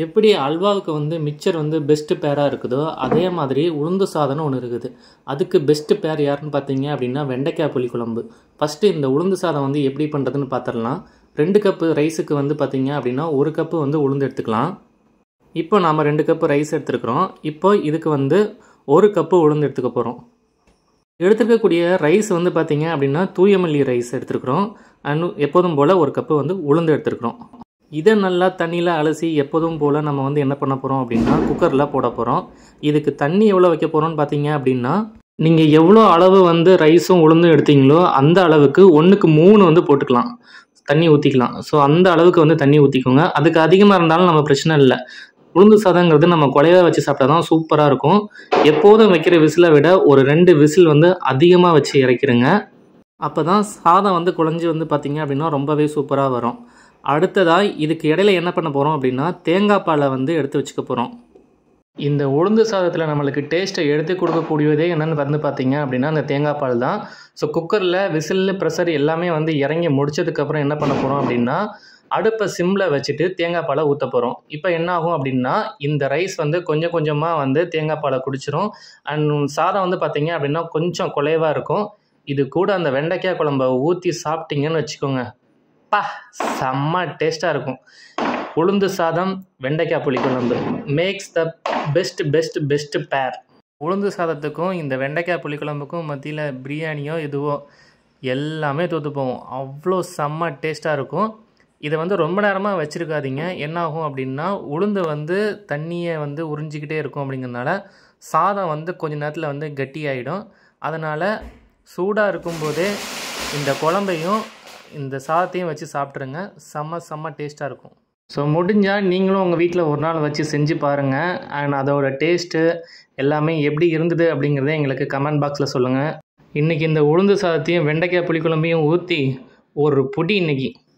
எப்படி அல்வாவுக்கு வந்து மிக்சர் வந்து பெஸ்ட்டு பேராக இருக்குதோ அதே மாதிரி உளுந்து சாதம்னு ஒன்று இருக்குது அதுக்கு பெஸ்ட்டு பேர் யாருன்னு பார்த்தீங்க அப்படின்னா வெண்டைக்காய் புளிக்குழம்பு ஃபஸ்ட்டு இந்த உளுந்து சாதம் வந்து எப்படி பண்ணுறதுன்னு பார்த்துடலாம் ரெண்டு கப்பு ரைஸுக்கு வந்து பார்த்தீங்க அப்படின்னா ஒரு கப்பு வந்து உளுந்து எடுத்துக்கலாம் இப்போ நாம் ரெண்டு கப்பு ரைஸ் எடுத்துருக்குறோம் இப்போ இதுக்கு வந்து ஒரு கப்பு உளுந்து எடுத்துக்க போகிறோம் எடுத்துருக்கக்கூடிய ரைஸ் வந்து பார்த்தீங்க அப்படின்னா தூயமல்லி ரைஸ் எடுத்துருக்குறோம் அண்ட் எப்போதும் போல் ஒரு கப்பு வந்து உளுந்து எடுத்துருக்குறோம் இதை நல்லா தண்ணியில் அலசி எப்போதும் போல் நம்ம வந்து என்ன பண்ண போகிறோம் அப்படின்னா குக்கரில் போட போகிறோம் இதுக்கு தண்ணி எவ்வளோ வைக்க போகிறோம்னு பார்த்தீங்க அப்படின்னா நீங்கள் எவ்வளோ அளவு வந்து ரைஸும் உளுந்தும் எடுத்தீங்களோ அந்த அளவுக்கு ஒன்றுக்கு மூணு வந்து போட்டுக்கலாம் தண்ணி ஊற்றிக்கலாம் ஸோ அந்த அளவுக்கு வந்து தண்ணி ஊற்றிக்கோங்க அதுக்கு அதிகமாக இருந்தாலும் நம்ம பிரச்சனை இல்லை உளுந்து சாதங்கிறது நம்ம குழையாக வச்சு சாப்பிட்டா தான் சூப்பராக இருக்கும் எப்போதும் வைக்கிற விசிலை விட ஒரு ரெண்டு விசில் வந்து அதிகமாக வச்சு இறக்கிருங்க அப்போ தான் சாதம் வந்து குழஞ்சி வந்து பார்த்திங்க அப்படின்னா ரொம்பவே சூப்பராக வரும் அடுத்ததாக இதுக்கு இடையில என்ன பண்ண போகிறோம் அப்படின்னா தேங்காய் பாலை வந்து எடுத்து வச்சுக்க போகிறோம் இந்த உளுந்து சாதத்தில் நம்மளுக்கு டேஸ்ட்டை எடுத்து கொடுக்கக்கூடியதே என்னென்னு வந்து பார்த்தீங்க அப்படின்னா அந்த தேங்காய் பால் தான் ஸோ குக்கரில் விசில் ப்ரெஷர் எல்லாமே வந்து இறங்கி முடிச்சதுக்கப்புறம் என்ன பண்ண போகிறோம் அப்படின்னா அடுப்பை சிம்மில் வச்சுட்டு தேங்காய் பாலை ஊற்ற போகிறோம் இப்போ என்ன ஆகும் அப்படின்னா இந்த ரைஸ் வந்து கொஞ்சம் கொஞ்சமாக வந்து தேங்காய் பாலை குடிச்சிரும் அண்ட் சாதம் வந்து பார்த்தீங்க அப்படின்னா கொஞ்சம் குலைவாக இருக்கும் இது கூட அந்த வெண்டைக்காய் குழம்ப ஊற்றி சாப்பிட்டீங்கன்னு வச்சுக்கோங்க பா செம்ம டேஸ்ட்டாக இருக்கும் உளுந்து சாதம் வெண்டைக்காய் புளிக்குழம்பு makes the best best best pair உளுந்து சாதத்துக்கும் இந்த வெண்டைக்காய் புளிக்குழம்புக்கும் மத்தியில் பிரியாணியோ இதுவோ எல்லாமே தோற்று போகும் அவ்வளோ செம்ம டேஸ்ட்டாக இருக்கும் இதை வந்து ரொம்ப நேரமாக வச்சுருக்காதீங்க என்ன ஆகும் அப்படின்னா உளுந்து வந்து தண்ணியை வந்து உறிஞ்சிக்கிட்டே இருக்கும் அப்படிங்கிறதுனால சாதம் வந்து கொஞ்ச நேரத்தில் வந்து கட்டியாயிடும் அதனால் சூடாக இருக்கும்போதே இந்த குழம்பையும் இந்த சாதத்தையும் வச்சு சாப்பிட்ருங்க செம்ம செம்ம டேஸ்ட்டாக இருக்கும் ஸோ முடிஞ்சால் நீங்களும் உங்கள் வீட்டில் ஒரு நாள் வச்சு செஞ்சு பாருங்கள் அண்ட் அதோட டேஸ்ட்டு எல்லாமே எப்படி இருந்தது அப்படிங்கிறத எங்களுக்கு கமெண்ட் பாக்ஸில் சொல்லுங்கள் இன்றைக்கி இந்த உளுந்து சாதத்தையும் வெண்டைக்காய் புளிக்குழம்பையும் ஊற்றி ஒரு பொடி இன்றைக்கி